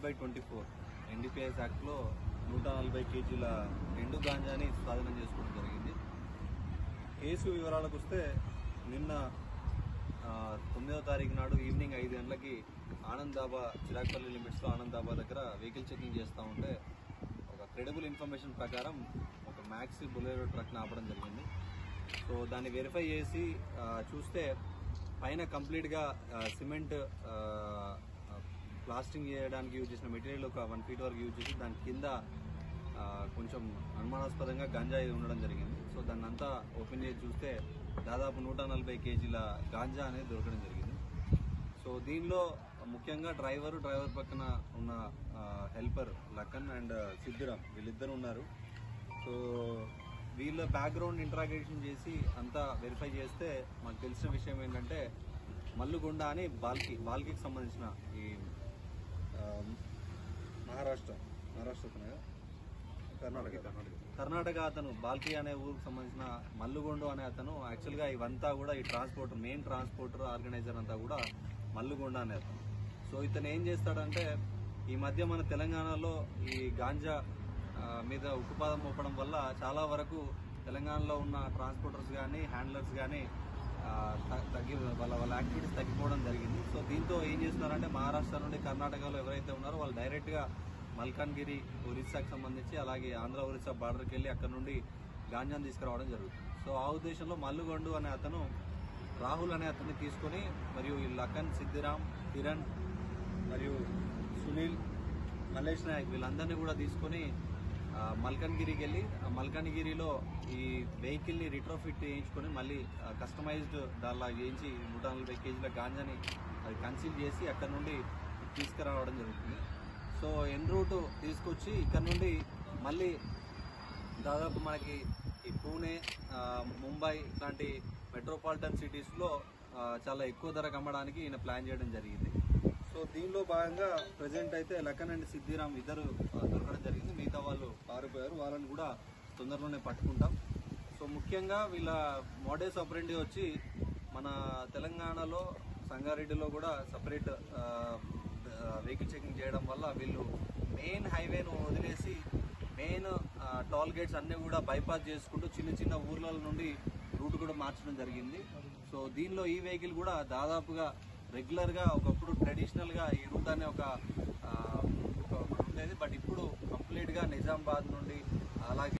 By twenty four NDPS యాక్ట్లో నూట నలభై కేజీల ఎండు గాంజాని స్వాధీనం చేసుకోవడం జరిగింది కేసు వివరాలకు వస్తే నిన్న ఆ, తొమ్మిదవ తారీఖు నాడు ఈవినింగ్ ఐదు గంటలకి ఆనంద్ దాబా చిరాగ్పల్లి లిమిట్స్లో ఆనంద్ దాబా దగ్గర వెహికల్ చెకింగ్ చేస్తూ ఉంటే ఒక క్రెడిబుల్ ఇన్ఫర్మేషన్ ప్రకారం ఒక మ్యాక్స్ బులెరో ట్రక్ని ఆపడం జరిగింది సో దాన్ని వెరిఫై చేసి ఆ, చూస్తే పైన కంప్లీట్గా సిమెంట్ ప్లాస్టింగ్ చేయడానికి యూజ్ చేసిన మెటీరియల్ ఒక వన్ ఫీట్ వరకు యూజ్ చేసి దాని కింద ఆ, కొంచెం అనుమానాస్పదంగా గంజాయి ఉండడం జరిగింది సో దాన్ని అంతా ఓపెన్ చేసి చూస్తే దాదాపు నూట నలభై కేజీల గాంజా అనేది దొరకడం జరిగింది సో దీనిలో ముఖ్యంగా డ్రైవర్ డ్రైవర్ పక్కన ఉన్న హెల్పర్ లక్కన్ అండ్ సిద్ధిరామ్ వీళ్ళిద్దరు ఉన్నారు సో వీళ్ళ బ్యాక్గ్రౌండ్ ఇంట్రాగేషన్ చేసి అంతా వెరిఫై చేస్తే మాకు తెలిసిన విషయం ఏంటంటే మల్లుగొండ అని బాల్కి బాల్కి సంబంధించిన ఈ ఆ, మహారాష్ట్ర మహారాష్ట్ర కదా? కర్ణాటక కర్ణాటక అతను బాల్కి అనే ఊరికి సంబంధించిన మల్లుగొండు అనే అతను యాక్చువల్గా ఇవంతా కూడా ఈ ట్రాన్స్పోర్టర్ మెయిన్ ట్రాన్స్పోర్టర్ ఆర్గనైజర్ అంతా కూడా మల్లుగొండ అనే అతను సో ఇతను ఏం చేస్తాడంటే ఈ మధ్య మన తెలంగాణలో ఈ గాంజా ఆ, మీద ఉక్కుపాదం మోపడం వల్ల చాలా వరకు తెలంగాణలో ఉన్న ట్రాన్స్పోర్టర్స్ కానీ హ్యాండ్లర్స్ కానీ తగ్గి వాళ్ళ వాళ్ళ యాక్టివిటీస్ తగ్గిపోవడం జరిగింది సో దీంతో ఏం చేస్తున్నారంటే మహారాష్ట్ర నుండి కర్ణాటకలో ఎవరైతే ఉన్నారో వాళ్ళు డైరెక్ట్గా మల్కాన్గిరి ఒరిస్సాకి సంబంధించి అలాగే ఆంధ్ర ఒరిస్సా బార్డర్కి వెళ్ళి అక్కడ నుండి గాంజాను తీసుకురావడం జరుగుతుంది సో ఆ ఉద్దేశంలో మల్లుగొండు అనే అతను రాహుల్ అనే అతన్ని తీసుకొని మరియు ఈ లఖన్ సిద్ధిరామ్ కిరణ్ మరియు సునీల్ మల్లేష్ నాయక్ వీళ్ళందరినీ కూడా తీసుకొని ఆ, మల్కన్గిరికి వెళ్ళి ఆ మల్కన్గిరిలో ఈ వెహికల్ని రిట్రోఫిట్ చేయించుకొని మళ్ళీ కస్టమైజ్డ్ దానిలా చేయించి నూట నలభై కేజీల గాంజాని అది కన్సీల్ చేసి అక్కడ నుండి తీసుకురావడం జరుగుతుంది సో ఎన్ రూట్ తీసుకొచ్చి ఇక్కడ నుండి మళ్ళీ దాదాపు మనకి ఈ పూణే ఆ, ముంబై ఇట్లాంటి మెట్రోపాలిటన్ సిటీస్లో ఆ, చాలా ఎక్కువ ధరకు అమ్మడానికి ఈయన ప్లాన్ చేయడం జరిగింది సో దీనిలో భాగంగా ప్రజెంట్ అయితే లఖన్ అండ్ సిద్ధిరామ్ ఇద్దరు ఆ, దొరకడం జరిగింది మిగతా వాళ్ళు పారిపోయారు వాళ్ళని కూడా తొందరలోనే పట్టుకుంటాం సో ముఖ్యంగా వీళ్ళ మోడేస్ ఆపరేంటి వచ్చి మన తెలంగాణలో సంగారెడ్డిలో కూడా సపరేట్ వెహికల్ చెకింగ్ చేయడం వల్ల వీళ్ళు మెయిన్ హైవేను వదిలేసి మెయిన్ టోల్ గేట్స్ అన్ని కూడా బైపాస్ చేసుకుంటూ చిన్న చిన్న ఊర్ల నుండి రూట్ కూడా మార్చడం జరిగింది సో దీనిలో ఈ వెహికల్ కూడా దాదాపుగా రెగ్యులర్ గా ఒకప్పుడు ట్రెడిషనల్ గా ఈ రూట్ అనే ఒక ఆ, ఒక- ఒకటి ఉండేది బట్ ఇప్పుడు కంప్లీట్ గా నిజామాబాద్ నుండి అలాగే